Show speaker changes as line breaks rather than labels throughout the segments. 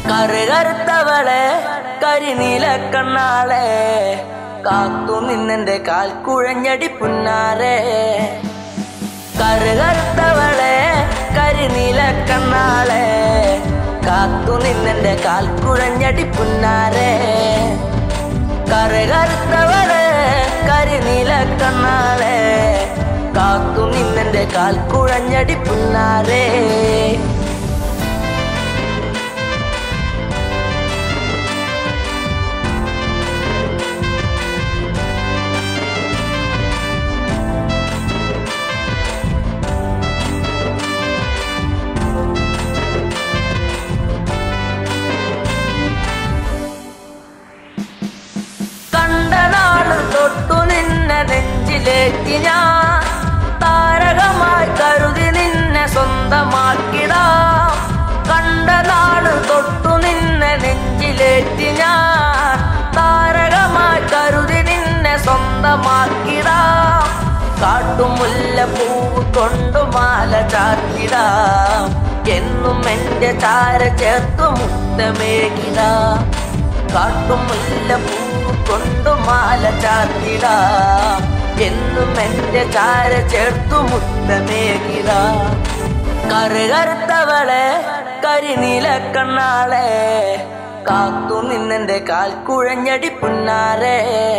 കറുകറുത്തവളെ കരിനീല കണ്ണാളെ കാത്തു നിന്നെന്റെ കാൽ കുഴഞ്ഞടി പുന്നാരെ കറുകറുത്തവളെ കരിനീല കണ്ണാളെ കാത്തു നിന്നെന്റെ കാൽ കുഴഞ്ഞടി പുന്നാരെ കറുകറുത്തവളെ കരിനീല കണ്ണാളെ കാത്തു നിന്നെന്റെ കാൽ കുഴഞ്ഞടി പുന്നാരേ കണ്ട നാള് തൊട്ടു നിന്നെ നെഞ്ചിലേറ്റി ഞാൻ താരകമായി കരുതി നിന്നെ സ്വന്തമാക്കിടാം കണ്ട നാള് തൊട്ടു നിന്നെ നെഞ്ചിലേറ്റി ഞാൻ താരകമായി കരുതി നിന്നെ സ്വന്തമാക്കിടാം കാട്ടുമുല്ല പൂവ് കൊണ്ടു മാല ചാത്തിടാം എന്നും എന്റെ ചാര ചേർത്തു മുത്തമേകിടാം കാട്ടുമുല്ല പൂവ് കൊണ്ടു മാല ചാത്തിടാം എന്നും എന്റെ ചാര ചേർത്തു മുത്തമേകിടാം കറുകറുത്തവളെ കരിനീല കണ്ണാളെ കാത്തു നിന്നെന്റെ കാൽ കുഴഞ്ഞടി പുന്നാരെ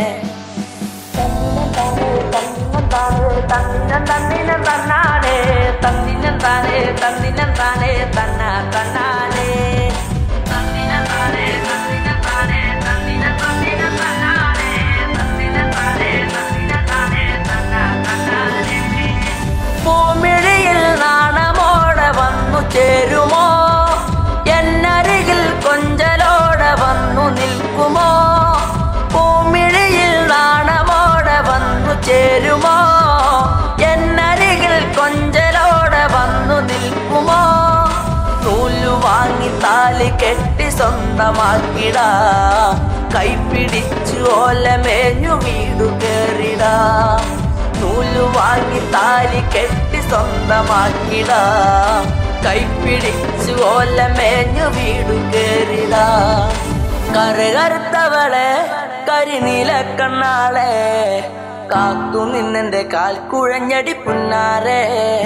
തന്നിനം തന്നിനം തന്നാനേ തന്നിനം താനേ തന്നിനം താനേ തന്ന തന്നാനേ തന്നിനം താനേ തന്നിനം താനേ തന്നിനം തന്നിനം തന്നാനേ തന്നിനം താനേ തന്നിനം താനേ തന്ന തന്നാനേ പൂമിഴിയിൽ നാണമോടെ വന്നു ചേരുമോ എന്നരികിൽ കൊഞ്ചലോടെ വന്നു നിൽക്കുമോ പൂമിഴിയിൽ നാണമോടെ വന്നു ചേരുമോ എന്നരികിൽ കൊഞ്ചലോടെ വന്നു നിൽക്കുമോ നൂലു വാങ്ങി താലി കെട്ടി സ്വന്തമാക്കിടാ കൈപ്പിടിച്ചു ഓലമേഞ്ഞു വീടു കേറിടാ നൂലു വാങ്ങി താലി കെട്ടി സ്വന്തമാക്കിടാ കൈപ്പിടിച്ചു ഓലമേഞ്ഞു വീടു കേറിടാ കറുകറുത്തവളെ കരിനീല കണ്ണാളെ കാത്തു നിന്നെന്റെ കാൽ കുഴഞ്ഞടി പുന്നാരെ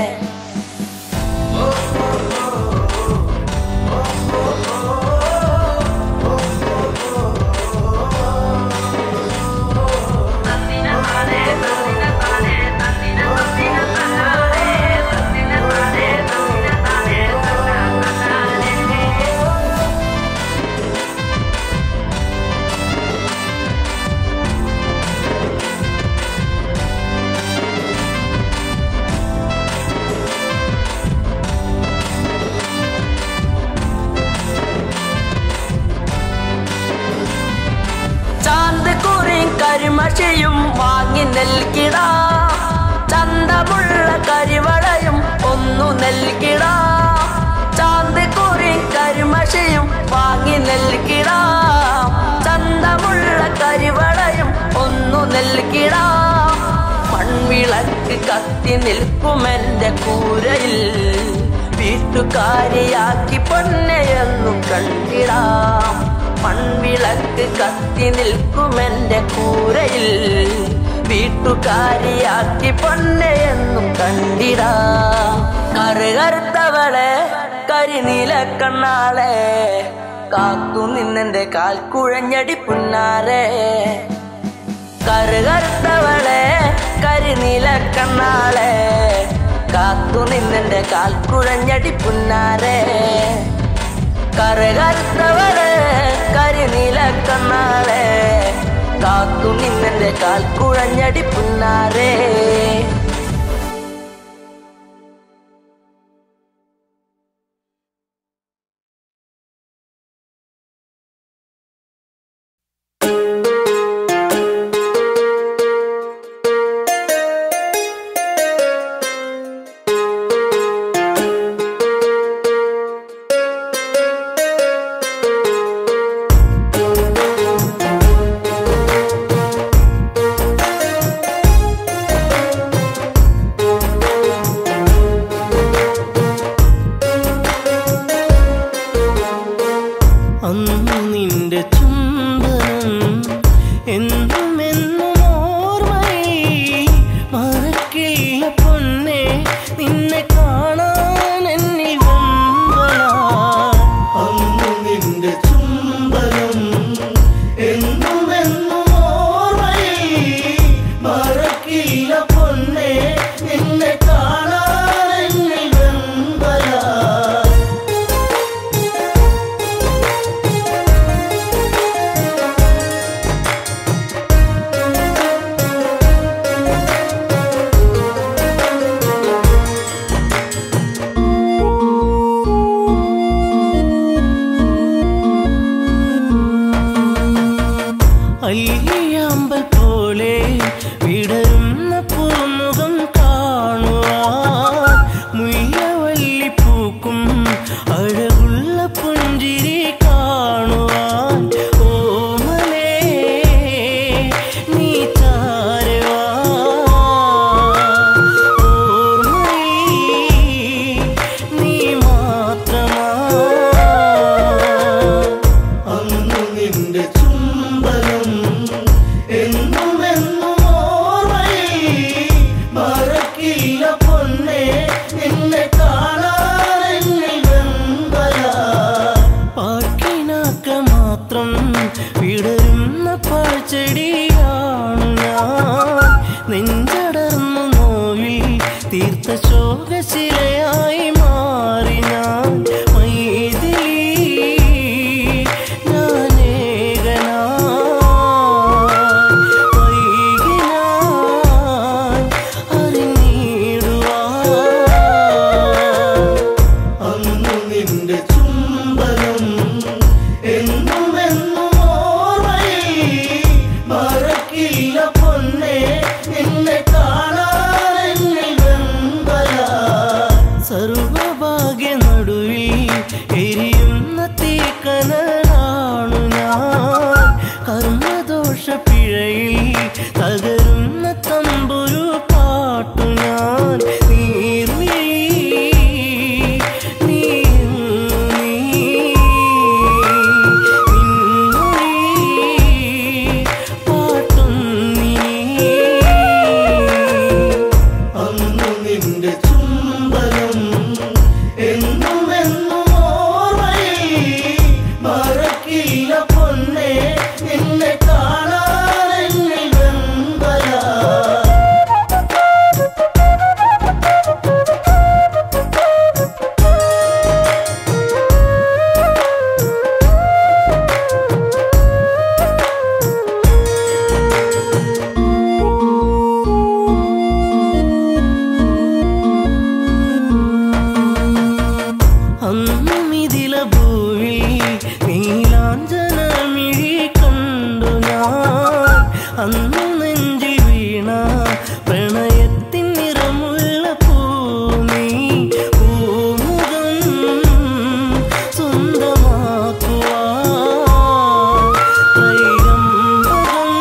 ചാന്ത് കുറിയും കരിമഷിയും വാങ്ങി നൽകിടാ ചന്തമുള്ള കരിവളയും ഒന്നു നൽകിടാ ചാന്ത് കുറിയും കരിമഷിയും വാങ്ങി നൽകിടാ ചന്തമുള്ള കരിവളയും ഒന്നു നൽകിടാ മൺവിളക്ക് കത്തി നിൽക്കുമെന്റെ കൂരയിൽ വീട്ടുകാരിയാക്കി പൊന്നെയെന്നു കണ്ടിടാം മൺവിളക്ക് കത്തി നിൽക്കുമെന്റെ കൂരയിൽ വീട്ടുകാരിയാക്കി പൊന്നെയെന്നും കണ്ടിടാ കറുകറുത്തവളെ കരിനീല കണ്ണാളെ കാത്തു നിന്നെന്റെ കാൽ കുഴഞ്ഞടി പുന്നാരെ കറുകറുത്തവളെ കരിനീല കണ്ണാളെ കാത്തു നിന്നെന്റെ കാൽ കുഴഞ്ഞടി പുന്നാരെ കറുകറുത്തവളെ കരിനീല കണ്ണാളെ കാത്തു നിന്നെന്റെ കാൽ കുഴഞ്ഞടി പുന്നാരേ
നിന്റെ ചുംബനം എന്നും എന്നും ഓർമ്മയിൽ മറക്കില്ല പൊന്നെ നിന്നെ കാണാൻ എന്നിൽ വെമ്പല സർവഭാഗ്യ നടുവിൽ എരിയുന്ന തീക്കനലാണു ഞാൻ കർമ്മദോഷ പിഴയിൽ തകരുന്ന തമ്പുരു പാട്ടു ഞാൻ നീർമിഴി നീ നീ നിൻമൊഴി പാട്ടും നീ അന്നു നിന്റെ ചുംബനം എന്നും എന്നും ഓർമ്മയിൽ മറക്കില്ല പൊന്നെ നിന്നെ കാണാൻ എന്നിൽ വെമ്പല അന്നുമിതില ഭൂവിൽ നീലാഞ്ജനമിഴി കണ്ടു ഞാൻ അന്നു നെഞ്ചിൽ വീണ പ്രണയത്തിൻ നിറമുള്ള പൂമി പൂമുഖം സ്വന്തമാക്കുവാൻ ത്രൈരംബകം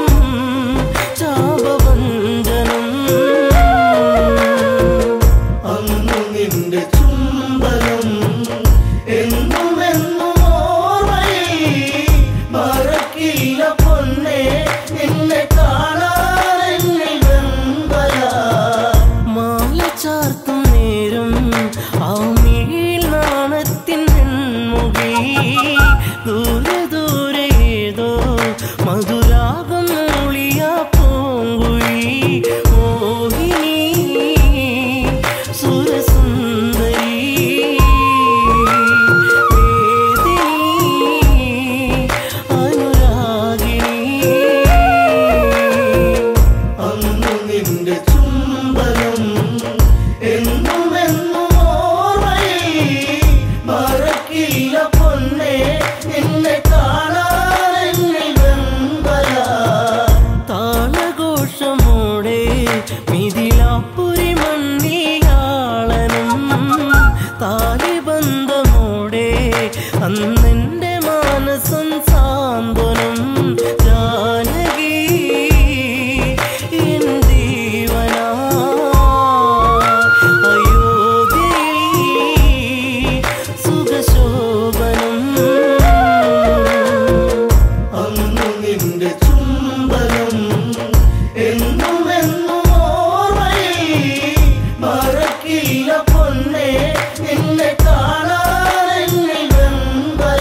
ചാപവഞ്ചനം അന്നു നിന്റെ ചുംബനം എന്നും എന്നും ഓർമ്മയിൽ മറക്കില്ല പൊന്നെ നിന്നെ കാണാൻ എന്നിൽ വെമ്പല മാല ചാർത്തും നേരം ആ മിഴിയിൽ നാണത്തിൻ വെൺമുഖി ദൂരെ ദൂരെ ഏതോ മധുരാഗം മൂളിയ പൂങ്കുഴി മോഹിനി സുരസുന്ദരി വേദിനി അനുരാഗിണി അന്നു നിന്റെ ചുംബനം എന്നും എന്നും ഓർമ്മയിൽ മറക്കില്ല പൊന്നെ നിന്നെ കാണാൻ എന്നിൽ വെമ്പല താളഘോഷമോടെ മിഥിലാപ്പുരി മണ്ണിയാളനും താലിബന്ധമോടെ അന്നെന്റെ മാനസം സാന്ത്വനം ജാനകി എൻ ജീവനാ അയോധ്യയിൽ സുഖശോഭനം അന്നു നിന്റെ ചുംബനം എന്നും എന്നും ഓർമ്മയിൽ മറക്കില്ല പൊന്നെ നിന്നെ കാണാൻ എന്നിൽ വെമ്പല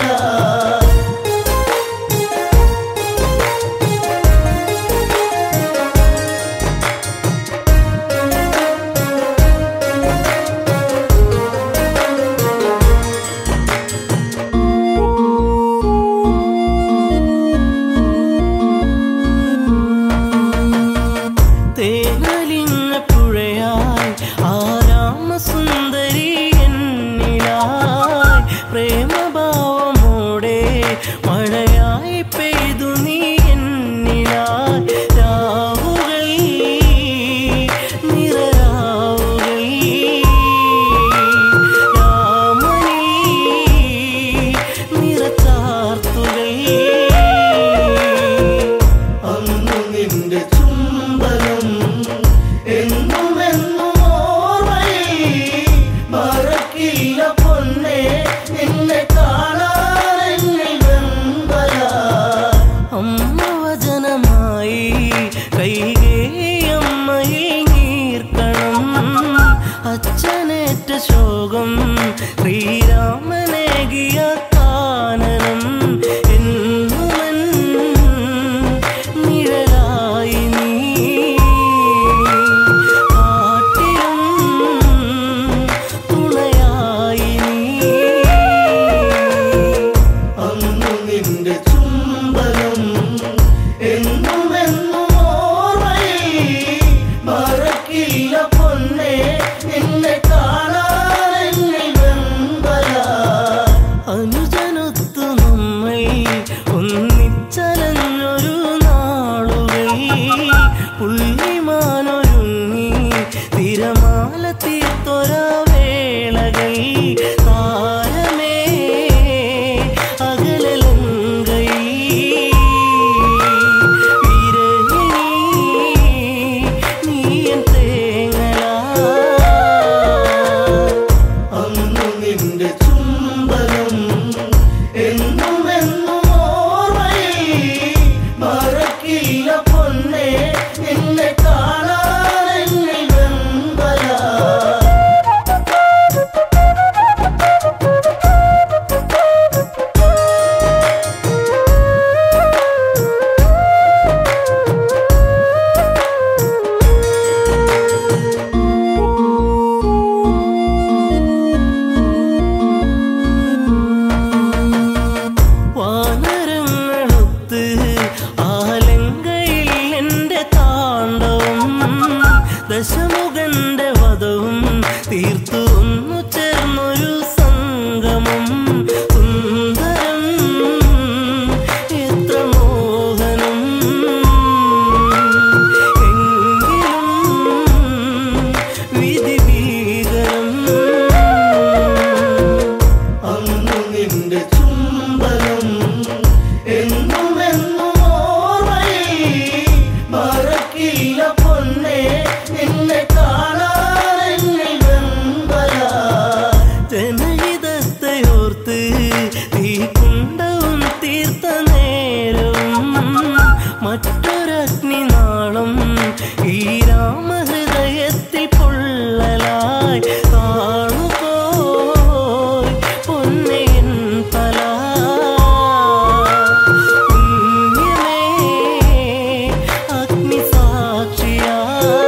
തേനലിഞ്ഞ പുഴയായി ആരാമസുന്ദരി എന്നിലായി പ്രേമഭാവമോടെ മഴയായി പെയ്തു നീ എന്നിലായി രാവുകൾ നിറരാവുകൾ രാമണി നിറച്ചാർത്തുകൾ അന്നു നിന്റെ ചുംബനം എന്നും എന്നും ഓർമ്മയിൽ മറക്കില്ല പൊന്നെ നിന്നെ കാണാൻ എന്നിൽ വെമ്പല അനുജനൊത്തു നമ്മൾ ഒന്നിച്ചലഞ്ഞൊരു നാളുകൾ പുള്ളിമാനൊരുങ്ങി തിരമാല തീർത്തൊര വേളകൾ താരമേ അകലലങ്കൈ വിരഹിണി നീയൻ തേങ്ങലാ അന്നു നിന്റെ ചുംബനം എന്നും എന്നും ഓർമ്മയിൽ മറക്കില്ല പൊന്നെ നിന്നെ കാണാൻ എന്നിൽ വെമ്പല വാനരങ്ങളൊത്ത് ആലങ്കയിൽ എൻ്റെ താണ്ഡവം ദശമുഖന്റെ വധവും തീർത്തു ഒന്നു ചേർന്നൊരു സംഗമം സുന്ദരം എത്ര മോഹനം എങ്കിലും വിധി ഭീകരം അന്നു നിന്റെ ചുംബനം എന്നും എന്നും ഓർമ്മയിൽ മറക്കില്ല പൊന്നെ നിന്നെ കാണാൻ എന്നിൽ വെമ്പല ജനഹിതത്തെ ഓർത്ത് തീക്കുണ്ടവും തീർത്ത നേരവും മറ്റൊരഗ്നി നാളം ഈ രാമഹൃദയത്തിൽ പൊള്ളലായി കാണുപോയി പൊന്നയൻ തല പുണ്യമേ അഗ്നിസാക്ഷിയാ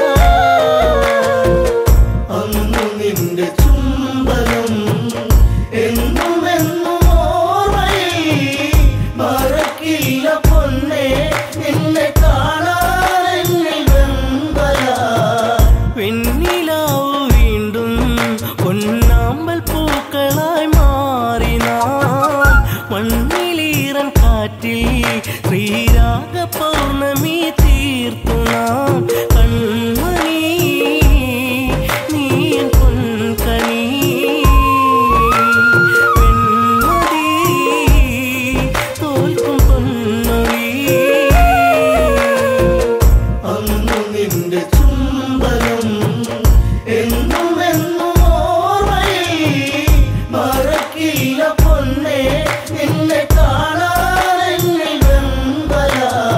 അന്നു നിന്റെ ചുംബനം എന്നും എന്നും ഓർമ്മയിൽ മറക്കില്ല പൊന്നെ നിന്നെ കാണാൻ എന്നിൽ വെമ്പല വെണ്ണിലാവു വീണ്ടും പൊന്നാമ്പൽ പൂക്കളായി മാറി നാം മണ്ണിലീറൻ കാറ്റിൽ ശ്രീരാഗ പൗർണമി തീർത്തു നാം കൺമണി നീയൻ പൊൻകണി വെൺമതി തോൽക്കും പൊന്നൊഴി അന്നു നിന്റെ ചുംബനം എന്നും എന്നും ഓർമ്മയിൽ മറക്കില്ല പൊന്നെ നിന്നെ കാണാൻ എന്നിൽ വെമ്പല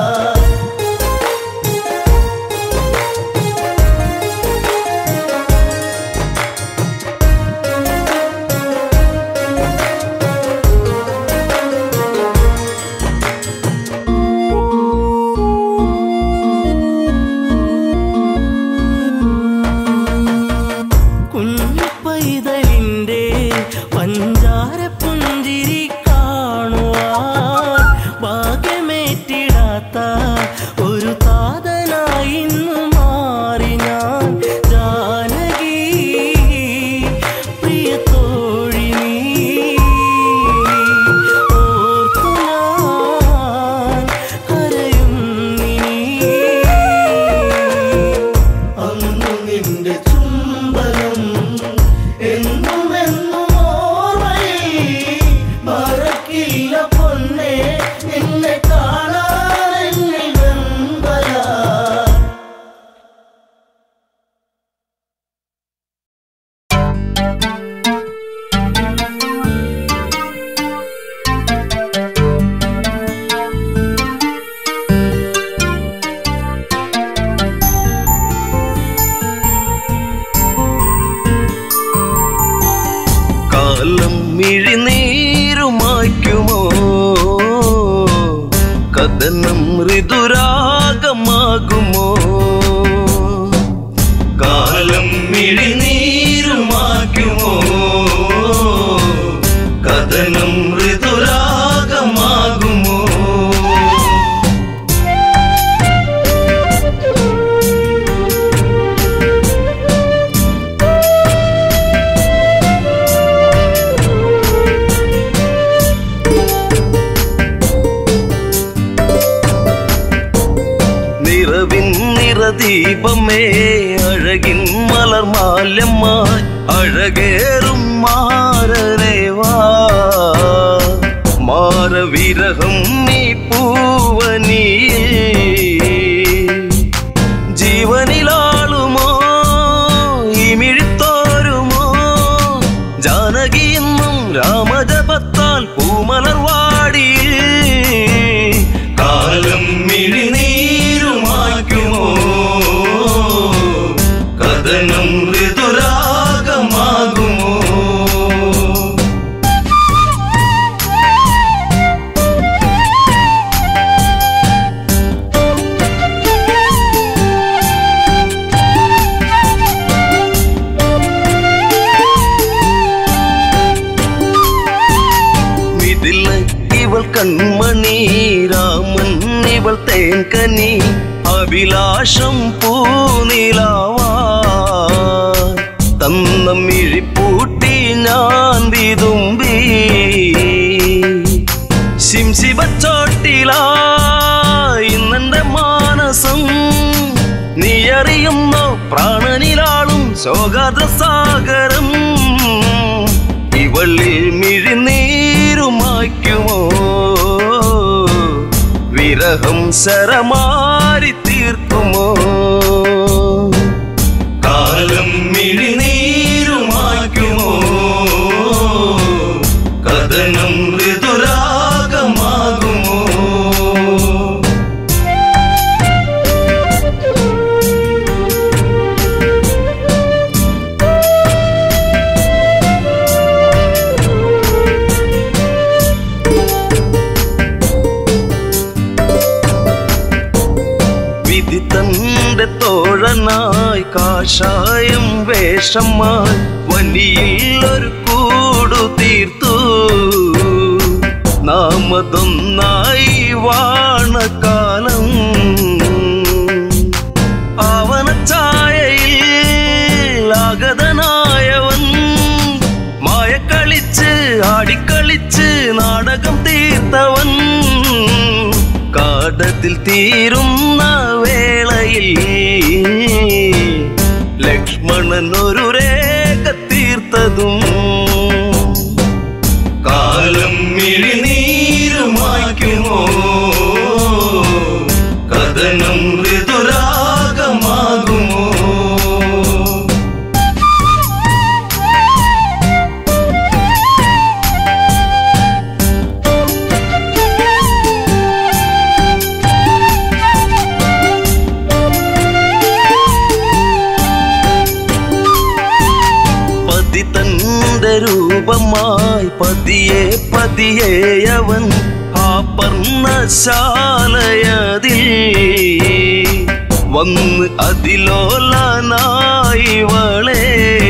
കുഞ്ഞു പൈതലിന്റെ പഞ്ചാര പുഞ്ചിരി കാണുവാൻ ഭാഗ്യമേറ്റിടാത്ത ഒരു താതനായി ഇന്നു മാറി ഞാൻ ജാനകി പ്രിയ തോഴി നീ ഓർത്തു ഞാൻ കരയുന്നിനി അന്നു നിന്റെ ചുംബനം എന്നും എന്നും ഓർമ്മയിൽ മറക്കില്ല പൊന്നെ നിന്നെ കാണാൻ എന്നിൽ വെമ്പല
കാലം മിഴിനീരുമായ്ക്കുമോ കഥനം ഋതുരാഗമാകുമോ കാലം മിഴിനീരുമായ്ക്കുമോ കഥനം ഋതുരാഗമാകുമോ ദീപമേ അഴകിൻ മലർമാല്യമായി അഴകേറും മാരരേവാ മാരവിരഹം നീ പൂവനീ ജീവനിലാളുമോ ഇമിഴിത്തോരുമോ ജാനകി എന്നും രാമജപത്താൽ പൂമലർവാടി കാലം മിഴിനീരുമാക്കുമോ കഥനം ഋതുരാഗമാകുമോ ഇതിൽ ഇവൾ കൺമണി രാമൻ ഇവൾ തേൻകനി അഭിലാഷം പൂനിലാവാ തന്ന മിഴിപ്പൂട്ടി ഞാൻ വിതുമ്പി ശിംശിബച്ചോട്ടിലായി ഇന്നെന്റെ മാനസം നീ അറിയുന്നോ പ്രാണനിലാളും ശോകാദ്രസാഗരം ഇവളിൽ മിഴിനീരുമായ്ക്കുമോ വിരഹം ശരമാരി തീർക്കുമോ കാലം മിഴിനീരുമായ്ക്കുമോ കഥനം ഋതുരാഗമാകുമോ വിധി തന്റെ തോഴനായി കാഷായം വേഷമായി വലിയിൽ ഒരു കൂടു തീർത്തു നാമതൊന്നായി വാണകാലം ആവനച്ചായയിൽ ആഗതനായവൻ മായക്കളിച്ച് ആടിക്കളിച്ച് നാടകം തീർത്തവൻ കാടത്തിൽ തീരുന്ന വേളയിൽ ലക്ഷ്മണൻ ഒരു രേഖ തീർത്തതും കാലം മിഴിനീരുമായ്ക്കുമോ കഥനം ഋതുരാഗമാകുമോ പതി തന്റെ രൂപമായി പതിയെ പതിയെ അവൻ ആ പർണശാലയതിൽ വന്ന് അതിലോലനായി വളേ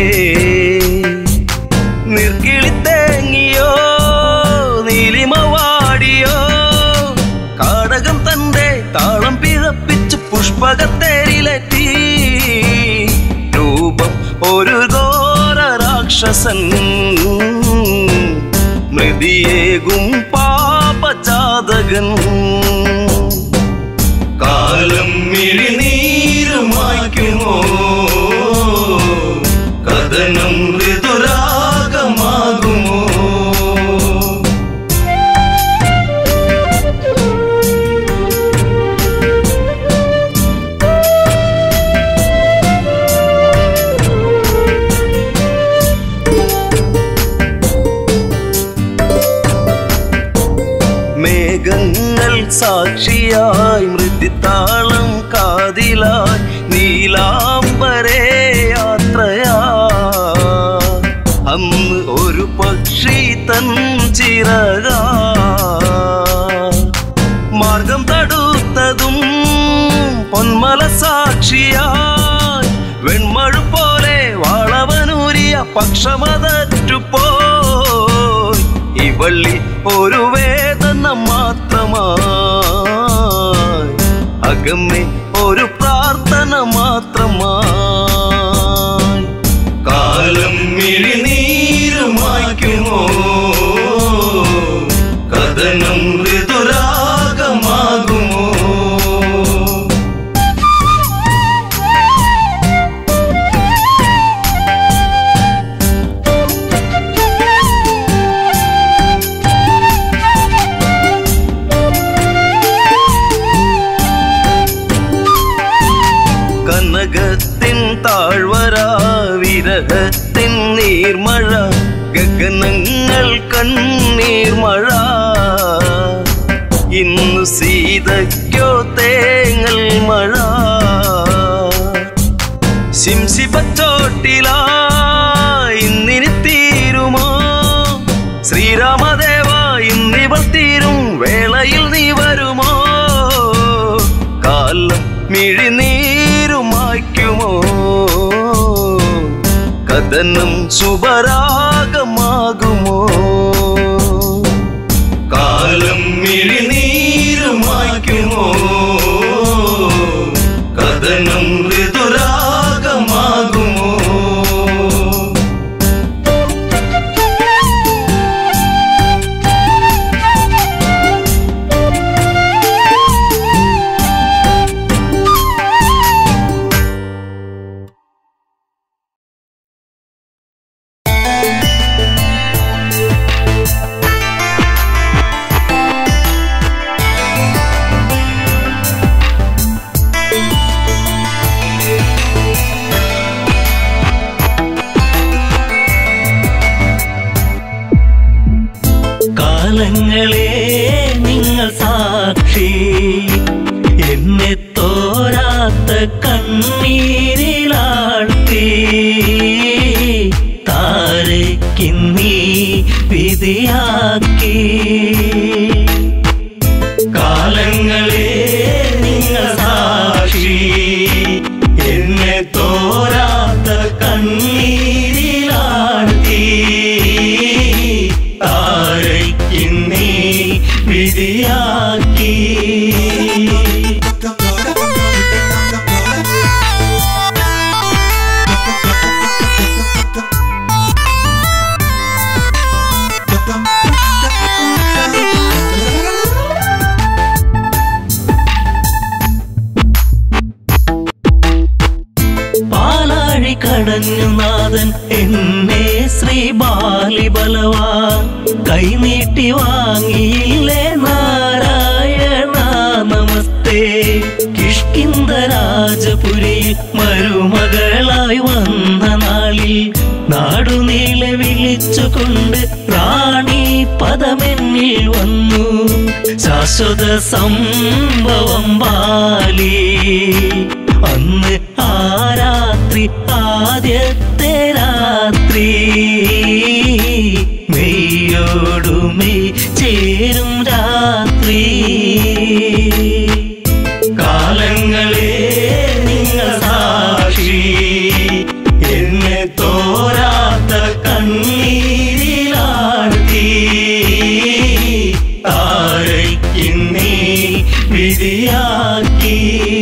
നിർക്കിളിത്തേങ്ങിയോ നീലിമവാടിയോ കാടകം തന്റെ താളം പിഴപ്പിച്ച് പുഷ്പകത്തേരിലെത്തി രൂപം ഒരു ഘോര രാക്ഷസൻ മൃതിയേകും പാപജാതകൻ കാലം മിഴിനീരുമായ്ക്കുമോ കഥനം ഋതുരാഗമാകുമോ മേഘങ്ങൾ സാക്ഷിയായി മൃദിത്താളം കാതിലായി നീലാംബരേ യാത്രയാ അന്ന് ഒരു പക്ഷി തൻ ചിറക മാർഗം തടുത്തതും പൊന്മല സാക്ഷിയായി വെൺമഴു പോലെ വാളവനൂരിയ പക്ഷമതറ്റുപോയി ഇവള്ളി ഒരു വേദന മാത്രമായി അകമ്മേ ഒരു പ്രാർത്ഥന മാത്രമായി കാലം മിഴിനീരുമായ്ക്കുമോ കഥനം ഋതുരാഗമാകുമോ കണ്ണീർ മഴ ഇന്നു സീതയ്ക്കോ തേങ്ങൽ മഴ ശിംശി പച്ചോട്ടിലാ ഇന്നിനി തീരുമോ ശ്രീരാമദേവ ഇന്നിവൾ തീരും വേളയിൽ നീ വരുമോ കാലം മിഴിനീരുമായ്ക്കുമോ കഥനം ശുഭരാഗമാകുമോ കാലം മിഴിനീരുമായ്ക്കുമോ കഥനം ഋതുരാഗമാകുമോ
കാലങ്ങളെ നിങ്ങൾ സാക്ഷി എന്നെ തോരാത്ത കണ്ണീരിലാഴ്ത്തി താരയ്ക്കിന്നീ വിധിയാക്കി കാലങ്ങളെ നിങ്ങൾ സാക്ഷി എന്നെ തോരാത്ത കണ്ണീരിലാഴ്ത്തി താരയ്ക്കിന്നീ വിധിയാക്കി പാലാഴി കടഞ്ഞു നാഥൻ എന്നെ ശ്രീ ബാലിബലവാൻ കൈനീട്ടി വാങ്ങിയില്ലേ നാരായണ നമസ്തേ കിഷ്കിന്ദ രാജപുരിയിൽ മരുമകളായി വന്ന നാളിൽ നാടുനീളെ വിളിച്ചുകൊണ്ട് റാണി പദമെന്നിൽ വന്നു ശാശ്വത സംഭവം ബാലി അന്ന് ആ രാത്രി ആദ്യത്തെ രാത്രി മെയ്യോടുമേ ചേരും രാത്രി കാലങ്ങളെ നിങ്ങൾ സാക്ഷി എന്നെ തോരാത്ത കണ്ണീരിലാഴ്ത്തി താരയ്ക്കിന്നീ വിധിയാക്കി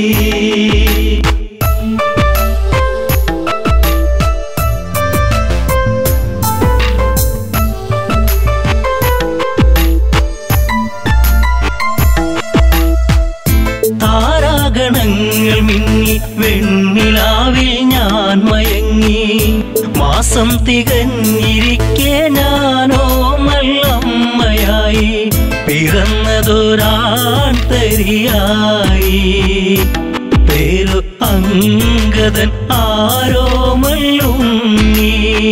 താരാഗണങ്ങൾ മിന്നി വെണ്ണിലാവിൽ ഞാൻ മയങ്ങി മാസം തികഞ്ഞിരിക്കെ ഞാനോ നല്ലമ്മയായി പിറന്നതൊരാൺ തരിയായി പേരു അങ്കദൻ ആരോ മല്ലുണ്ണി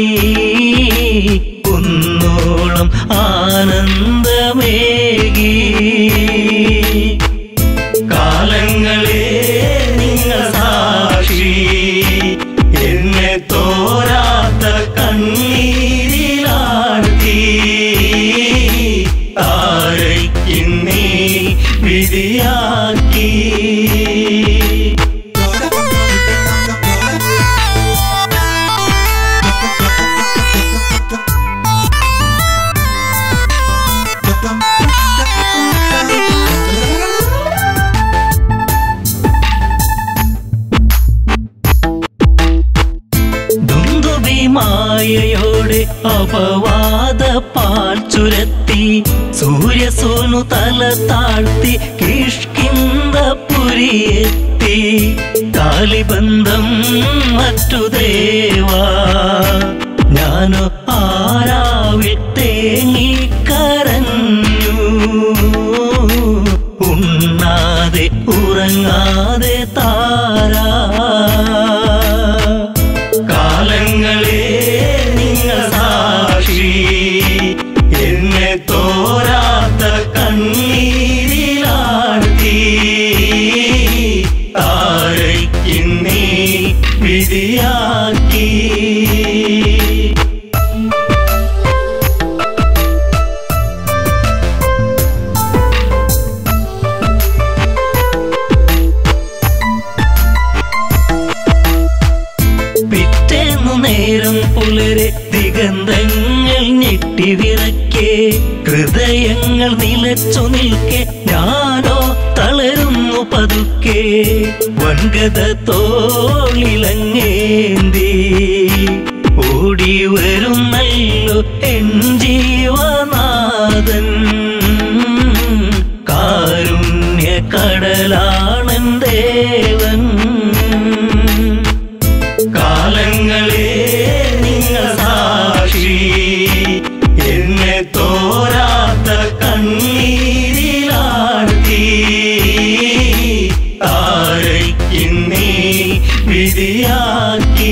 കുന്നോളം ആനന്ദമേകി കാലങ്ങളെ നിങ്ങൾ സാക്ഷി എന്നെ തോരാത്ത കണ്ണീരിലാഴ്ത്തി താരയ്ക്കിന്നീ വിധിയാക്കി ദുന്ദുഭിമായയോടെ അപവാദ പാൽ ചുരത്തി സൂര്യസോനു തല താഴ്ത്തി കിഷ്കിന്ദപുരിയെത്തി കാലിബന്ധം മറ്റു ദേവാ ഞാനോ ആരാവിൽ തേങ്ങിക്കരഞ്ഞു ഉണ്ണാതെ ഉറങ്ങാതെ താരാ കാലങ്ങളെ നിങ്ങൾ സാക്ഷി എന്നെ തോരാത്ത കണ്ണീരിലാഴ്ത്തി താരയ്ക്കിന്നീ വിധിയാക്കി പിറ്റേന്നു നേരം പുലരെ ദിഗന്ധങ്ങൾ ഞെട്ടിവിറക്കെ ഹൃദയങ്ങൾ നിലച്ചു നിൽക്കെ ഞാനോ തളരുന്നു പതുക്കെ വൻകഥ തോളിലങ്ങേന്തി ഓടി വരുന്നല്ലോ എൻ ജീവനാഥൻ കാരുണ്യ കടലാണൻ ദേവൻ കാലങ്ങളെ നിങ്ങൾ സാക്ഷി എന്നെ തോരാത്ത കണ്ണീരിലാഴ്ത്തി താരയ്ക്കിന്നീ വിധിയാക്കി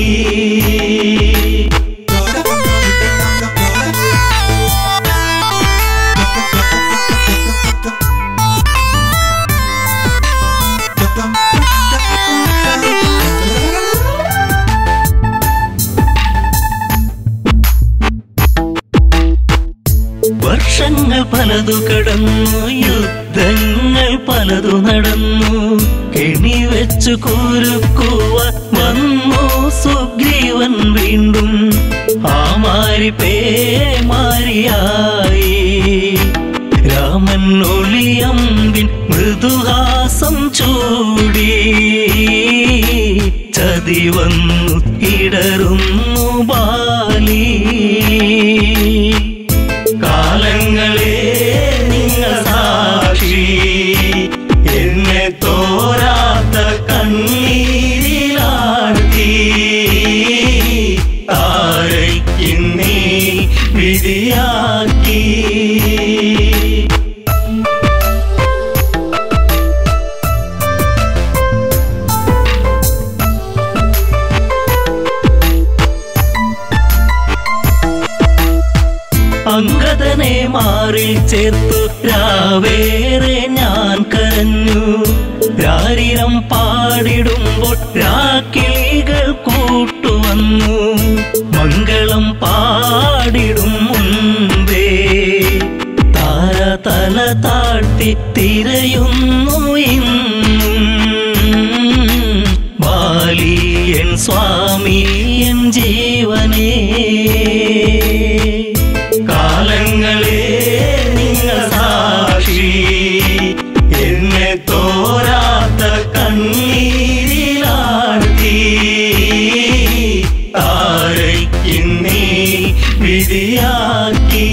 വർഷങ്ങൾ പലതു കടന്നു യുദ്ധങ്ങൾ പലതു നടന്നു കെണി വെച്ചു കുരുക്കുവ വന്നു സുഗ്രീവൻ വീണ്ടും ആ മാരി പേമാരിയായി രാമൻ ഒളിയമ്പിൻ മൃദുഹാസം ചൂടി ചതി വന്നു ഇടറുന്നു ബാലി കാലങ്ങളെ നിങ്ങൾ സാക്ഷി എന്നെ തോരാത്ത കണ്ണീരിലാഴ്ത്തി താരയ്ക്കിന്നീ വിധിയാക്കി അങ്കദനെ മാറി ചേർത്തു രാവേറെ ഞാൻ കരഞ്ഞു രാരിരം പാടിടുമ്പോൾ രാക്കിളികൾ കൂട്ടുവന്നു മംഗളം പാടിടും മുൻപേ താര തല താഴ്ത്തി തിരയുന്നു ഇന്നും ബാലിയൻ സ്വാമി എൻ ജീവനേ കാലങ്ങളെ നിങ്ങൾ സാക്ഷി എന്നെ തോരാത്ത കണ്ണീരിലാഴ്ത്തി താരയ്ക്കിന്നീ വിധിയാക്കി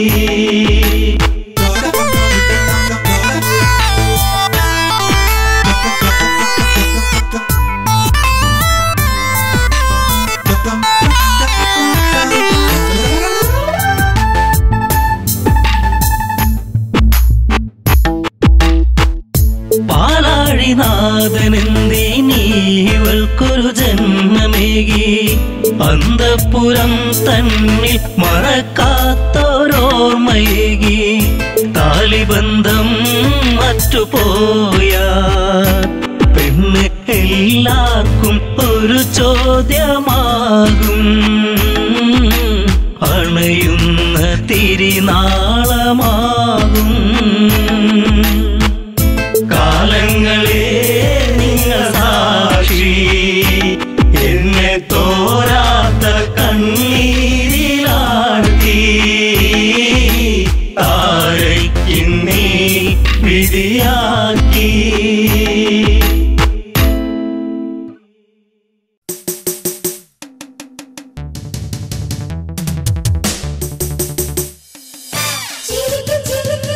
പാലാഴിനാഥനെന്തീ നീവൾക്കൊരു ജന്മമേകി അന്തപ്പുരം തന്നിൽ മറക്കാത്തോരോർമ്മയേകി താലിബന്ധം മറ്റുപോയ പെണ്ണ് എല്ലാവർക്കും ഒരു ചോദ്യമാകും അണയുന്ന തിരിനാളമാകും കാലങ്ങളെ നിങ്ങൾ സാക്ഷി എന്നെ തോരാത്ത കണ്ണീരിലാഴ്ത്തി താരയ്ക്കിന്നീ വിധിയാക്കി
ചിരിക്ക് ചിരിക്ക്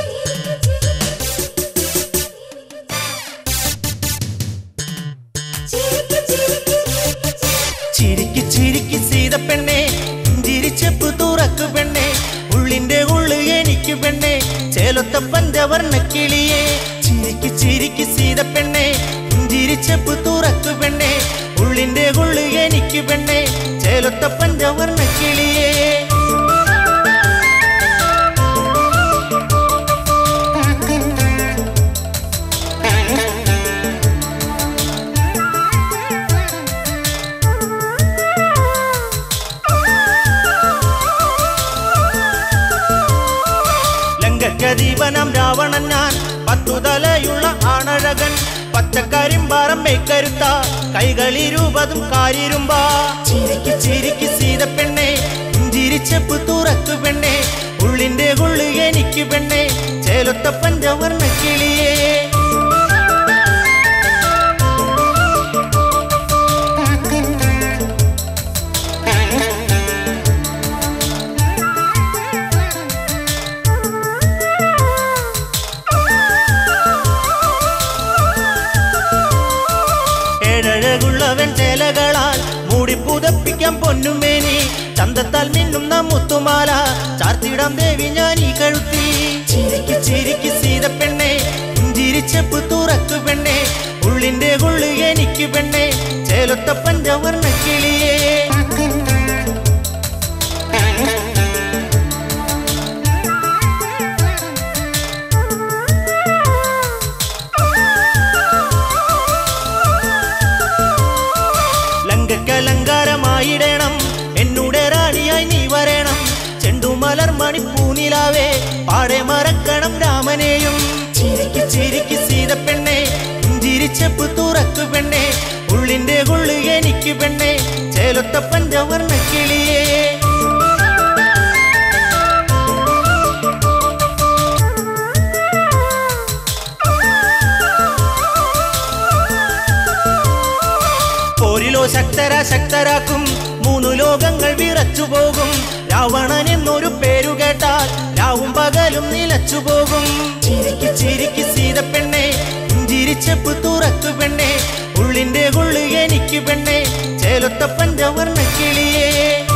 ചിരിക്ക് ചിരിക്ക്
ചിരിക്ക് ചിരിക്ക് സീതപ്പെണ്ണെ ചിരിച്ചപ്പ് തുറക്കു പെണ്ണെ ഉള്ളിന്റെ ഉള്ളു എനിക്ക് പെണ്ണെ ചേലത്ത പഞ്ചവർണ്ണ കിളിയെ ചിരിക്ക് ചിരിക്ക് സീതപ്പെണ്ണെ ചിരിച്ചപ്പ് തുറക്കു പെണ്ണെ ഉള്ളിന്റെ ഉള്ളു എനിക്ക് പെണ്ണെ ചേലത്ത പഞ്ചവർണ്ണ കിളിയെ നരദീപനം രാവണൻ ഞാൻ പത്തുതലയുള്ള ആണഴകൻ പച്ചക്കരിമ്പാറം മേക്കരുത്ത കൈകളിരുപതും കാരിരുമ്പാ ചിരിക്ക് ചിരിക്ക് സീത പെണ്ണെ പുഞ്ചിരിച്ചപ്പ് തുറക്കു പെണ്ണെ ഉള്ളിന്റെ ഉള്ളു എനിക്ക് പെണ്ണെ ചേലൊത്ത പഞ്ചവർണ്ണ കിളിയേ ഏഴഴകുള്ളവൻ ചേലകളാൽ മൂടി പുതപ്പിക്കാൻ പൊന്നുമേനി ചന്തത്താൽ മിന്നുന്ന മുത്തുമാല ചാർത്തിടാം ദേവി ഞാൻ ഈ കഴുത്തി ചിരിക്ക് ചിരിക്ക് സീത പെണ്ണെ ചിരിച്ചപ്പ് തുറക്കു പെണ്ണെ ഉള്ളിന്റെ ഉള്ളു എനിക്ക് പെണ്ണെ ചേലൊത്ത പഞ്ചവർണ്ണ കിളിയേ ലങ്കക്കലങ്കാരമായിടണം എന്നൂടെ റാണിയായി നീ വരണം ചെണ്ടുമലർ മണിപ്പൂനിലാവേ പാടെ മറക്കണം രാമനെയും ചിരിക്ക് ചിരിക്ക് സീത പെണ്ണെ ചിരിച്ചപ്പ് തുറക്കു പെണ്ണെ ഉള്ളിന്റെ ഉള്ളു എനിക്ക് പെണ്ണെ ചേലൊത്ത പഞ്ചവർണ്ണ കിളിയേ പോരിലോ ശക്തര ശക്തരാക്കും മൂന്നു ലോകങ്ങൾ വിറച്ചു പോകും രാവണൻ എന്നൊരു പേരു കേട്ടാൽ രാവും പകലും നിലച്ചു പോകും ചിരിക്ക് ചിരിക്ക് സീത പെണ്ണെ ചിരിച്ചപ്പ് തുറക്കു പെണ്ണെ ഉള്ളിന്റെ ഉള്ളു എനിക്ക് പെണ്ണെ ചേലൊത്ത പഞ്ചവർണ്ണ കിളിയേ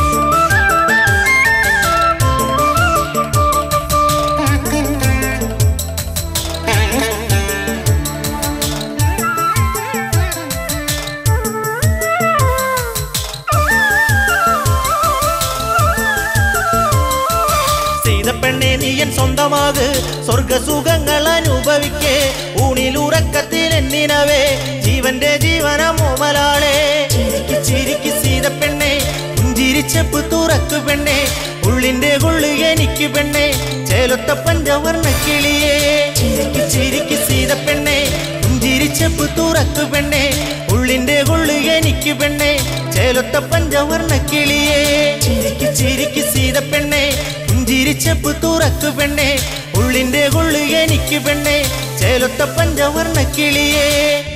സീതപ്പെണ്ണെ നീയൻ സ്വന്തമാക് സ്വർഗസുഖങ്ങൾ അനുഭവിക്കേ ഊണിലുറക്കത്തിൽ എന്നിനവേ ജീവന്റെ ജീവന മോമലാളെ ചിരിക്ക് ചിരിക്ക് സീതപ്പെണ്ണെ പുഞ്ചിരിച്ചപ്പ് തുറക്കു പെണ്ണെ ഉള്ളിന്റെ ഉള്ളു എനിക്ക് പെണ്ണെ ചേലൊത്ത പഞ്ചവർണ്ണ കിളിയേ ചിരിക്ക് ചിരിക്ക് സീതപ്പെണ്ണെ പുഞ്ചിരിച്ചപ്പ് തുറക്കു പെണ്ണെ ഉള്ളിന്റെ ഉള്ളു എനിക്ക് പെണ്ണെ ചേലൊത്ത പഞ്ചവർണ്ണ കിളിയേ ചിരിക്ക് ചിരിക്ക് സീതപ്പെണ്ണെ പുഞ്ചിരിച്ചപ്പ് തുറക്കു പെണ്ണെ ഉള്ളിന്റെ ഉള്ളു എനിക്ക് പെണ്ണെ ചേലൊത്ത പഞ്ചവർണ്ണ കിളിയേ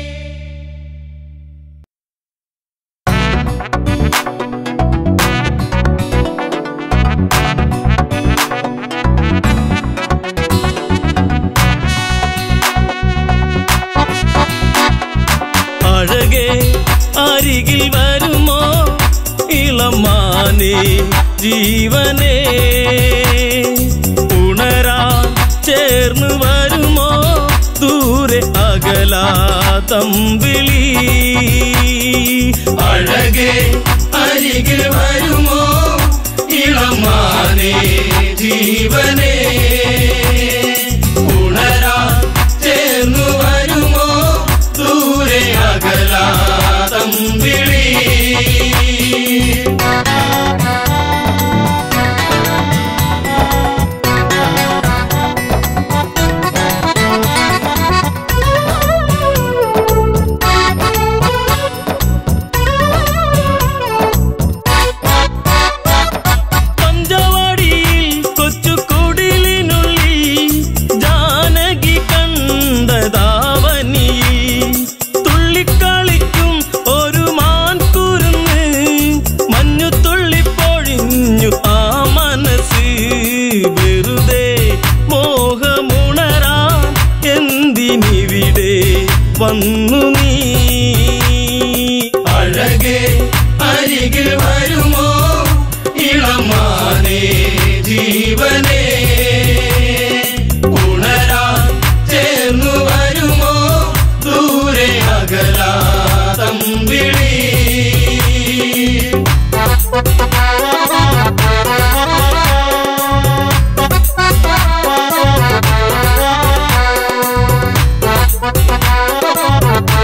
അഴകെ അരികിൽ വരുമോ ഇളമാനെ ജീവനെ ഉണരാൻ ചേർന്ന് വരുമോ ദൂരെ അകലാ തമ്പിളി അഴകെ അരികിൽ വരുമോ ഇളമാനെ ജീവനെ ഉണരാൻ ചേർന്നു വരുമോ ദൂരെ അകലാ തമ്പിളി പഞ്ചവാടിയിൽ കൊച്ചു കുടിലിനുള്ളിൽ ജാനകി കണ്ടതാവനിയിൽ തുള്ളിക്കളിക്കും ഒരു മാൻകുരുന്ന് മഞ്ഞു തുള്ളിപ്പൊഴിഞ്ഞു ആ മനസ്സ് വെറുതെ മോഹമുണരാൻ എന്തിനിവിടെ വന്നു നീ അഴകെ അരികിൽ വരുമോ ഇളമാനെ ജീവനെ ഉണരാൻ ചേർന്നു വരുമോ ദൂരെ അകലാ തമ്പിളി
Thank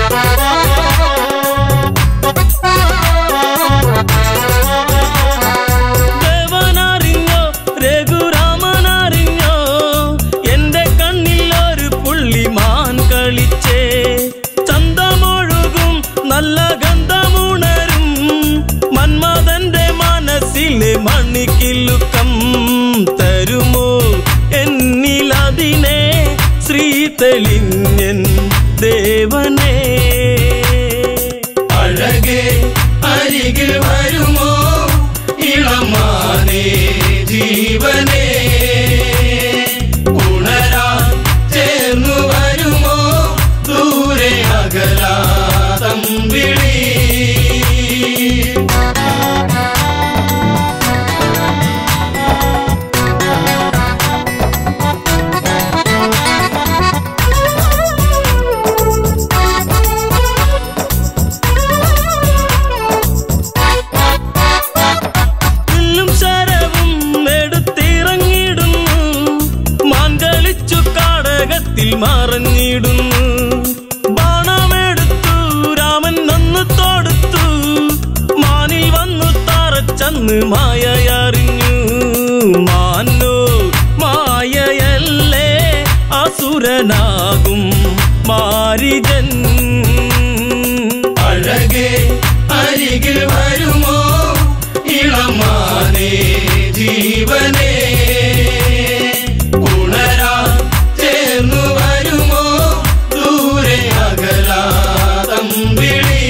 തെളിഞ്ഞൻ ദേവനേ
അഴകേ അരികിൽ വരുമോ ഇളമാനേ ജീവനേ ഉണരാ ചേർന്നു വരുമോ ദൂരെ അകലാ തമ്പിളി
വില്ലും ശരവും എടുത്തിറങ്ങിടുന്നു മാൻകളിച്ചു കാടകത്തിൽ മറഞ്ഞിടുന്നു ബാണമെടുത്തു രാമൻ നന്ന് തൊടുത്തു മാനിൽ വന്നു തറച്ചന്ന് മായയറിഞ്ഞു മാനോ മായയല്ലേ അസുരനാകും മാരിജൻ
അഴകേ അരികിൽ വരുമോ ഇളമാനേ ജീവനേ ഉണരാ ചേർന്നു വരുമോ ദൂരെ അകലാ തമ്പിളി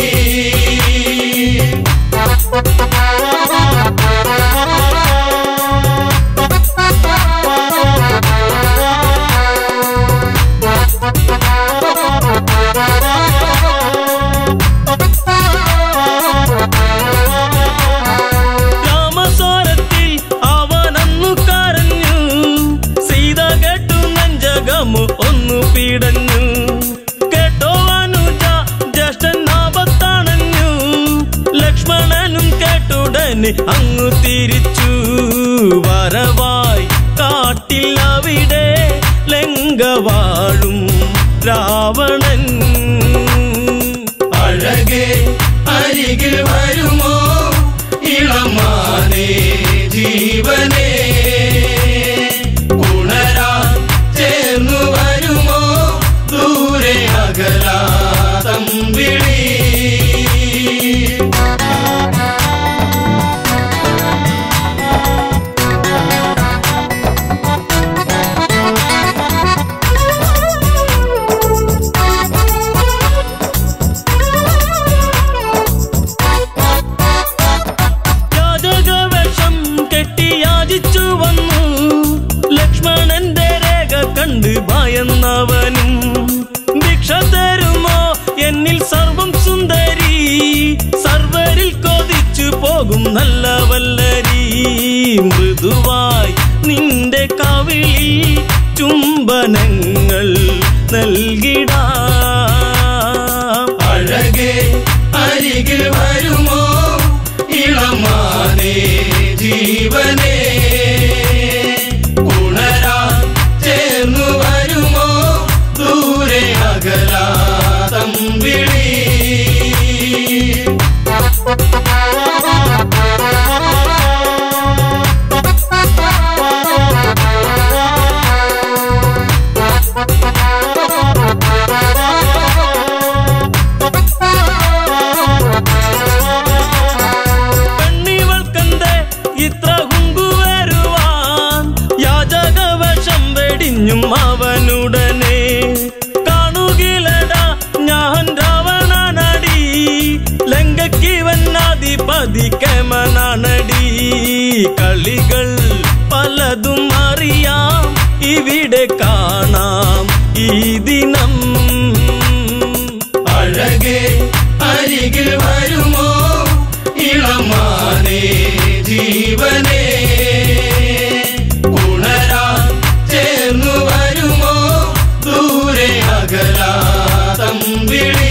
രാമസ്വരത്തിൽ അവനന്നു കരഞ്ഞു സീത കേട്ടു നെഞ്ചകമു ഒന്നു പീടഞ്ഞു കേട്ടോ അനുജ ജ്യേഷ്ഠൻ ആപത്തണഞ്ഞു ലക്ഷ്മണനും കേട്ടുടനെ അങ്ങു തിരിച്ചു വരവായി കാട്ടിൽ അവിടെ ലങ്കവാഴും രാവണൻ
അഴകേ അരികിൽ വരുമോ ഇളമാനേ ജീവനേ ഉണരാ ചേർന്നു വരുമോ ദൂരെ അകലാ തമ്പിളി
യാചകവേഷം കെട്ടി യാചിച്ചു വന്നു ലക്ഷ്മണന്റെ രേഖ കണ്ട് ഭയന്നവനും ഭിക്ഷ തരുമോ എന്നിൽ സർവം സുന്ദരി സർവരിൽ കൊതിച്ചു പോകും നല്ല വല്ലരി മൃദുവായി നിന്റെ കവിളിൽ ചുംബനങ്ങൾ നൽകിടാം
അഴകേ അരികിൽ വരുമോ ഇളമാനേ ജീവനേ ഉണരാ ചേർന്നു വരുമോ ദൂരെ അകലാ തമ്പിളി
പെണ്ണിവൾക്കെന്തേ ഇത്ര കുങ്കുവരുവാൻ യാചകവശം വെടിഞ്ഞും അവനുടനെ കാണുകിലടാ ഞാൻ രാവണനടി ലങ്കയ്ക്കിവൻ അധിപതി കമനാണടി കളികൾ പലതും അറിയാം ഇവിടെ കാണാം ഈ ദിനം
അഴകേ അരികിൽ വരുമോ ഇളമാനേ ജീവനേ ഉണരാ ചേർന്നു വരുമോ ദൂരെ അകലാ തമ്പിളി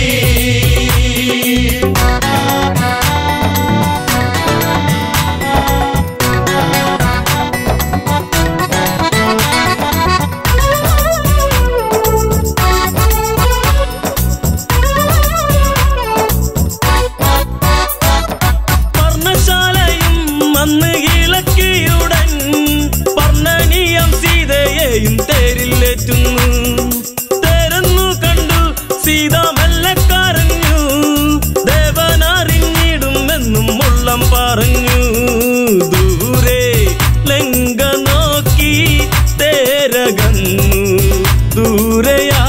പർണശാലയും അന്ന് ഇളക്കിയുടൻ പർണനീയം സീതയെയും തേരിലേറ്റുന്നു തേരെന്നു കണ്ടു സീത മെല്ലെ കരഞ്ഞു ദേവനറിഞ്ഞിടുമെന്നും ഉള്ളം പറഞ്ഞു ദൂരെ ലങ്ക നോക്കി തേരകന്നു ദൂരയാ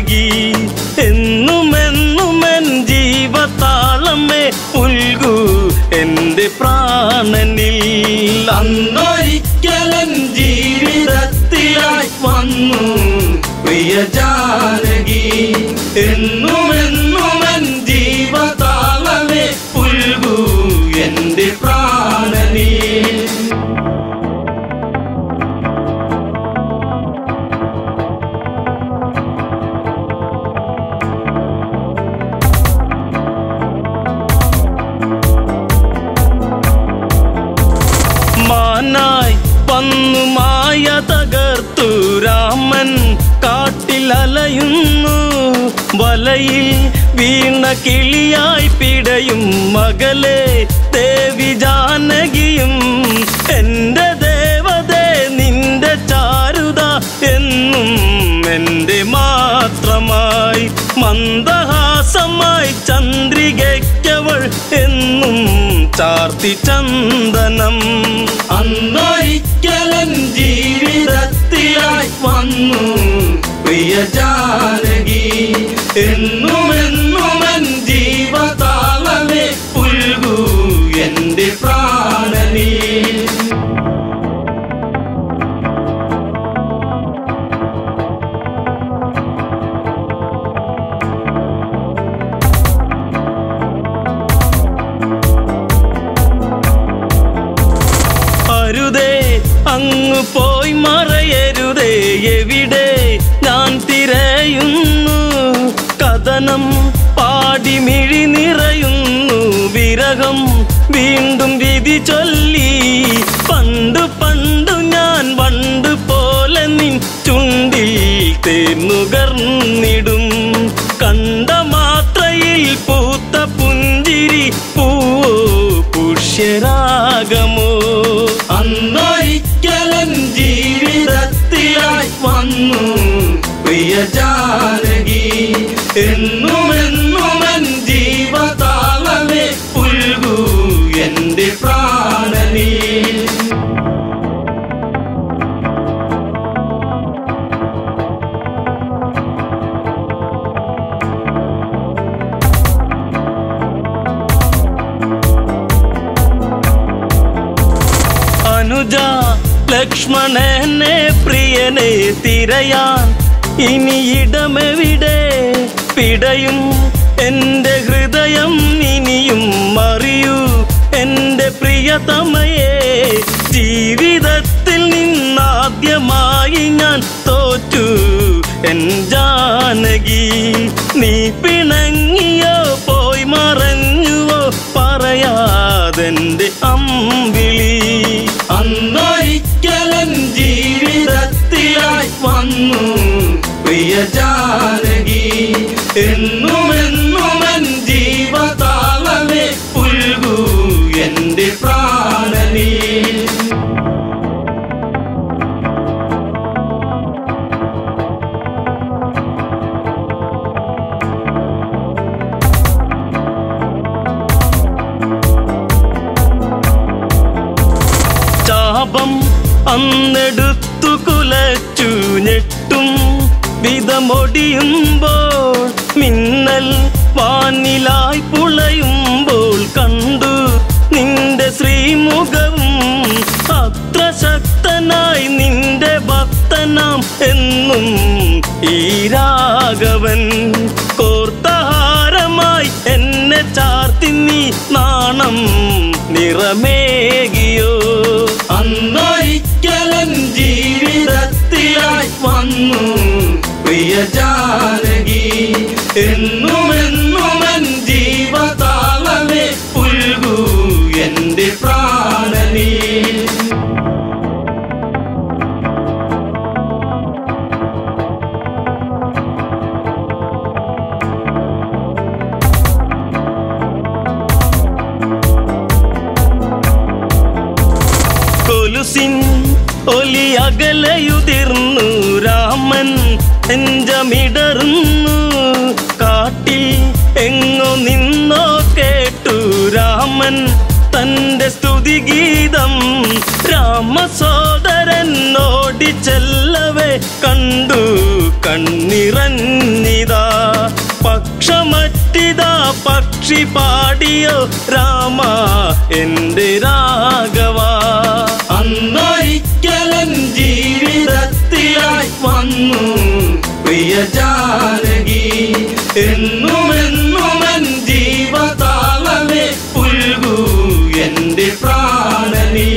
ജാനകി എന്നും എന്നും എൻ ജീവതാളമേ പുൽകൂ എന്റെ പ്രാണനിൽ
അന്നൊരിക്കലൻ ജീവിതത്തിലായി വന്നു പ്രിയ ജാനകി എന്നും എന്നും എൻ ജീവതാളമേ പുൽകൂ എന്റെ പ്രാണനീ
മാനായി വന്നു മായ തകർത്തു രാമൻ കാട്ടിൽ അലയുന്നു വലയിൽ വീണ കിളിയായി പിടയും മകളെ ദേവി ജാനകിയും എന്റെ ദേവതേ നിന്റെ ചാരുത എന്നും എന്റെ മാത്രമായി മന്ദഹാസമായി ചന്ദ്രികയ്ക്കവൾ എന്നും ചാർത്തി ചന്ദനം
അന്നൊരിക്കലൻ ജീവിതത്തിലായി വന്നു പ്രിയ ജാനകി എന്നും എന്നും എൻ ജീവതാളമേ പുൽകൂ എന്റെ പ്രാണനീ
അരുതേ അങ്ങ് പോയി മറയരുതേ എവിടെ ഞാൻ തിരയുന്നു കഥനം പാടി മിഴി നിറയുന്നു വിരഹം വീണ്ടും വിധി ചൊല്ലി പണ്ട് പണ്ടു ഞാൻ വണ്ട് പോലെ നിൻ ചുണ്ടിൽ തേന്നുകർന്നിടും കണ്ട മാത്രയിൽ പൂത്ത പുഞ്ചിരി പൂവോ പുഷ്യരാഗമോ
അന്നൊരിക്കലൻ ജീവിതത്തിലായി വന്നു പ്രിയ ജാനകി എന്നും എന്നും എൻ ജീവതാളമേ പുൽകൂ എന്റെ പ്രാണനീ
അനുജ ലക്ഷ്മണനെ പ്രിയനെ തിരയാൻ ഇനി ഇടമെവിടെ പിടയും എന്റെ ഹൃദയം ഇനിയും മറിയൂ എന്റെ പ്രിയതമയെ ജീവിതത്തിൽ നിന്നാദ്യമായി ഞാൻ തോറ്റു എൻ ജാനകി നീ പിണങ്ങിയോ പോയി മറഞ്ഞുവോ പറയാതെന്റെ അമ്പിളി
അന്നൊരിക്കലൻ ജീവിതത്തിലായി വന്നു പ്രിയ ജാനകി എന്നും എന്നും എൻ ജീവതാളമേ പുൽകൂ എന്റെ പ്രാണനീ
ചാപം അന്നെടുത്തു കുലച്ചു ഞെട്ടും വിധമൊടിയുമ്പോൾ മിന്നൽ വാനിലായി പുളയുമ്പോൾ കണ്ടു നിന്റെ ശ്രീമുഖവും അത്ര ശക്തനായി നിന്റെ ഭക്തനാം എന്നും ഈ രാഘവൻ കോർത്തഹാരമായി എന്നെ ചാർത്തി നീ നാണം നിറമേകിയോ
അന്നൊരിക്കലൻ ജീവിതത്തിലായി വന്നു പ്രിയ ജാനകി എന്നും എന്നും എൻ ജീവതാളമേ പുൽകൂ എന്റെ പ്രാണനീ
കൊലുസിൻ ഒലി അകലയുതിർന്നു രാമൻ നെഞ്ചമിടറുന്നു കാട്ടിൽ എങ്ങോ നിന്നോ കേട്ടു രാമൻ തന്റെ സ്തുതിഗീതം രാമസോദരൻ ഓടിച്ചെല്ലവേ കണ്ടു കണ്ണിറഞ്ഞിതാ പക്ഷമറ്റിതാ പക്ഷി പാടിയോ രാമ എന്റെ രാഘവ
അന്നൊരിക്കലൻ ജീവിതത്തിലായി വന്നു പ്രിയ ജാനകി എന്നുമെന്നുമൻ ജീവതാളമേ പുൽകൂ എന്റെ പ്രാണനീ